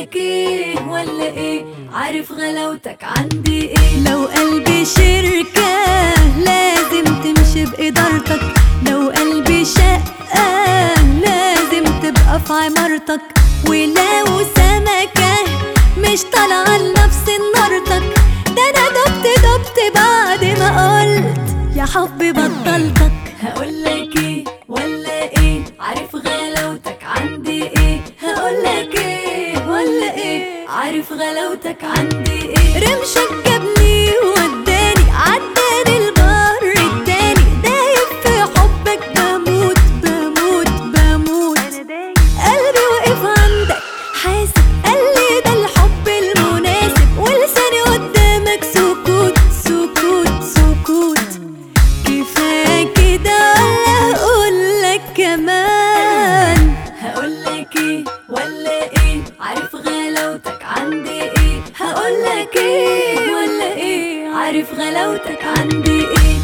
هقولك ايه ولا ايه عارف غلاوتك عندي ايه لو قلبي شركة لازم تمشي بإدارتك لو قلبي شقة لازم تبقى في عمارتك ولو سمكة مش طالعة لنفس نارتك ده أنا دبت دبت بعد ما قلت يا حبي بطلتك هقولك ايه ولا ايه عارف غلاوتك عندي ايه هقولك ايه ولا ايه عارف غلاوتك عندي ايه رمشك جابني وداني عداني البر التاني دايب في حبك بموت بموت بموت قلبي وقف عندك حاسب قال لي ده الحب المناسب ولساني قدامك سكوت سكوت سكوت كفايه كده ولا اقولك كمان هقولك ايه ولا ايه عارف غلاوتك عندي ايه هقولك ايه ولا ايه عارف غلاوتك عندي ايه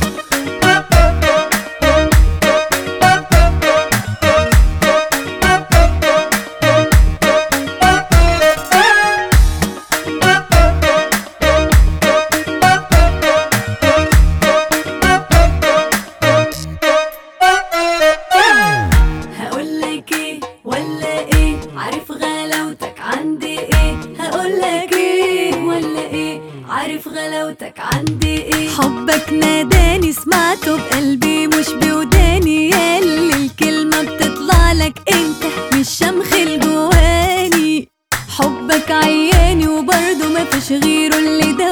هقولك ايه ولا ايه عارف غلاوتك عندي ايه هقولك ايه ولا ايه عارف غلاوتك عندي ايه حبك ناداني سمعته بقلبي مش بوداني ياللي الكلمة بتطلع لك انت مش شمخل جواني حبك عياني وبرضه مفيش غيره اللي